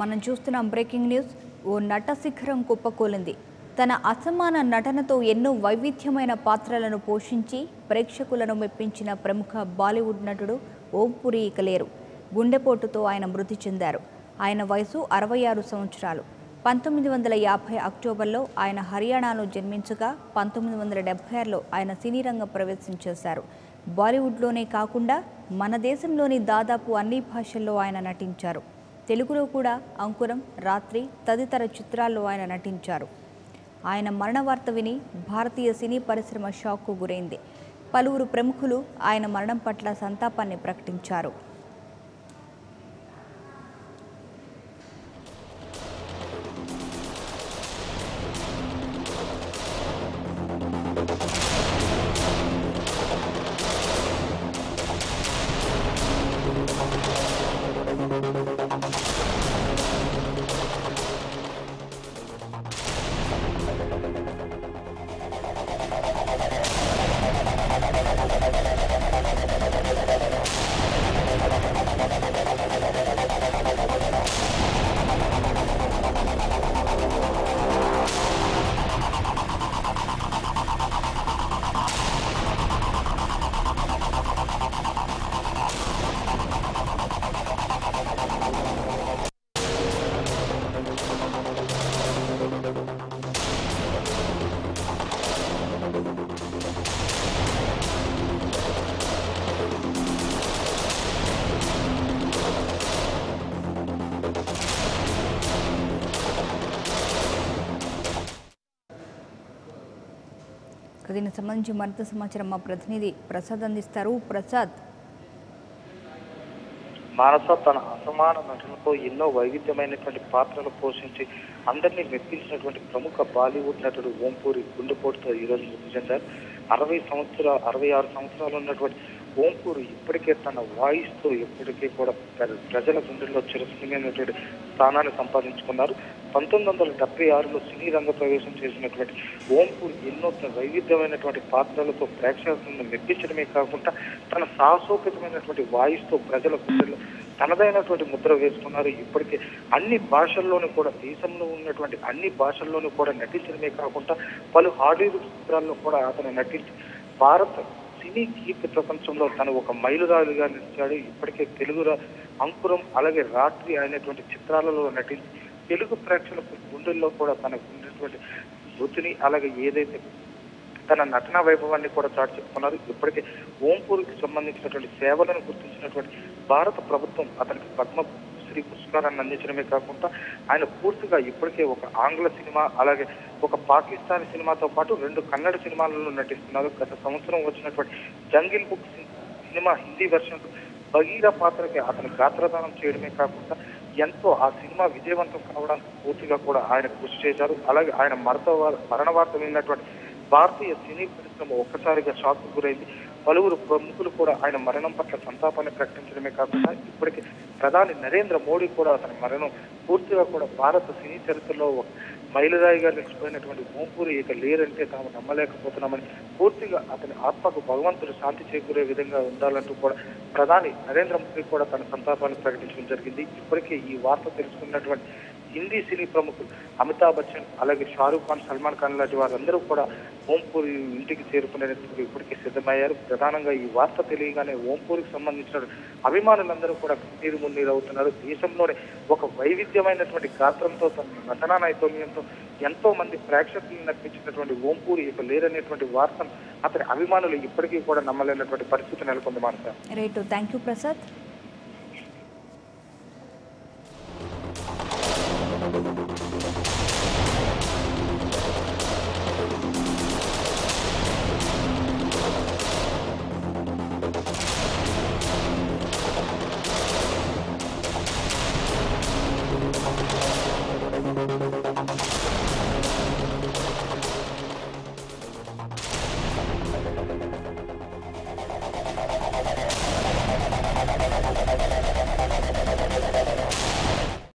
మనం చూస్తున్నాం breaking news ఓ నట శిఖరం కుప్పకూలింది తన అసమాన నటనతో ఎన్నో వైవిధ్యమైన పాత్రలను పోషించి ప్రేక్షకులను మెప్పించిన ప్రముఖ బాలీవుడ్ నటుడు ఓంపురి ఇక లేరు గుండెపోటుతో ఆయన మృతి చెందారు ఆయన వయసు అరవై ఆరు సంవత్సరాలు పంతొమ్మిది వందల యాభై అక్టోబర్లో ఆయన హర్యానాలో జన్మించగా పంతొమ్మిది వందల డెబ్బై ఆరులో ఆయన సినీ రంగ ప్రవేశం చేశారు బాలీవుడ్లోనే కాకుండా మన దేశంలోని దాదాపు అన్ని భాషల్లో ఆయన నటించారు తెలుగులో కూడా అంకురం రాత్రి తదితర చిత్రాల్లో ఆయన నటించారు ఆయన మరణ వార్త విని భారతీయ సినీ పరిశ్రమ షాక్కు గురైంది పలువురు ప్రముఖులు ఆయన మరణం పట్ల సంతాపాన్ని ప్రకటించారు ఇక దీనికి సంబంధించి మరింత సమాచారం మా ప్రతినిధి ప్రసాద్ అందిస్తారు ప్రసాద్ మానస తన అసమాన నటనతో ఎన్నో వైవిధ్యమైనటువంటి పాత్రలు పోషించి అందరినీ మెప్పించినటువంటి ప్రముఖ బాలీవుడ్ నటుడు ఓంపూరి గుండెపోటుతో ఈరోజు మృతి చెందారు అరవై సంవత్సరాలు అరవై ఆరు సంవత్సరాలు ఉన్నటువంటి ఓంపూరి ఇప్పటికే తన వాయిస్ తో ఇప్పటికే కూడా ప్ర- ప్రజల గుండెల్లో చిరస్మరణీయమైనటువంటి స్థానాన్ని సంపాదించుకున్నారు పంతొమ్మిది వందల డెబ్బై ఆరులో సినీ రంగ ప్రవేశం చేసినటువంటి ఓంపూరి ఎన్నో వైవిధ్యమైనటువంటి పాత్రలతో ప్రేక్షకులను మెప్పించడమే కాకుండా తన సాహసోపేతమైనటువంటి వాయిస్ తో ప్రజల గుండెల్లో తనదైనటువంటి ముద్ర వేసుకున్నారు ఇప్పటికే అన్ని భాషల్లోనూ కూడా దేశంలో ఉన్నటువంటి అన్ని భాషల్లోనూ కూడా నటించడమే కాకుండా పలు హాలీవుడ్ చిత్రాల్లో కూడా అతను నటించి భారత సినీ కీర్తి ప్రపంచంలో తను ఒక మైలురాలుగా నిలిచాడు ఇప్పటికే తెలుగు రా- అంకురం అలాగే రాత్రి అయినటువంటి చిత్రాలలో నటించి తెలుగు ప్రేక్షకుల గుండెల్లో కూడా తనకు ఉన్నటువంటి వృత్తిని అలాగే ఏదైతే తన నటన వైభవాన్ని కూడా చాటు చెప్పుకున్నారు ఇప్పటికే ఓంపూర్కి సంబంధించినటువంటి సేవలను గుర్తించినటువంటి భారత ప్రభుత్వం అతనికి పద్మ శ్రీ పురస్కారాన్ని అందించడమే కాకుండా ఆయన పూర్తిగా ఇప్పటికే ఒక ఆంగ్ల సినిమా అలాగే ఒక పాకిస్తానీ సినిమాతో పాటు రెండు కన్నడ సినిమాలలో నటిస్తున్నారు గత సంవత్సరం వచ్చినటువంటి జంగిల్ బుక్ సినిమా హిందీ వెర్షన్ బగీరా పాత్రకి అతను గాత్రదానం చేయడమే కాకుండా ఎంతో ఆ సినిమా విజయవంతం కావడానికి పూర్తిగా కూడా ఆయన కృషి చేశారు అలాగే ఆయన మరత వార్- మరణ వార్త విన్నటువంటి భారతీయ సినీ పరిశ్రమ ఒక్కసారిగా షాక్ గురైంది పలువురు ప్రముఖులు కూడా ఆయన మరణం పట్ల సంతాపాన్ని ప్రకటించడమే కాకుండా ఇప్పటికే ప్రధాని నరేంద్ర మోడీ కూడా అతని మరణం పూర్తిగా కూడా భారత సినీ చరిత్రలో ఒక మైలురాయిగా నిలిచిపోయినటువంటి ఓంపూరి ఇక లేరంటే తాము నమ్మలేకపోతున్నామని పూర్తిగా అతని ఆత్మకు భగవంతుడు శాంతి చేకూరే విధంగా ఉండాలంటూ కూడా ప్రధాని నరేంద్ర మోడీ కూడా తన సంతాపాన్ని ప్రకటించడం జరిగింది ఇప్పటికే ఈ వార్త తెలుసుకున్నటువంటి హిందీ సినీ ప్రముఖులు అమితాబ్ బచ్చన్ అలాగే షారూఖ్ ఖాన్ సల్మాన్ ఖాన్ లాంటి వారందరూ కూడా ఓంపూరి ఇంటికి చేరుకునేందుకు ఇప్పటికే సిద్ధమయ్యారు ప్రధానంగా ఈ వార్త తెలియగానే ఓంపూరికి సంబంధించిన అభిమానులందరూ కూడా కన్నీరు మున్నీరు అవుతున్నారు దేశంలోనే ఒక వైవిధ్యమైనటువంటి గాత్రంతో తన నటనా నైపుణ్యంతో ఎంతో మంది ప్రేక్షకులను నప్పించినటువంటి ఓంపూరి ఇక లేరనేటువంటి వార్తను అతని అభిమానులు ఇప్పటికీ కూడా నమ్మలేనటువంటి పరిస్థితి నెలకొంది Manasa right thank you Prasad Thank you.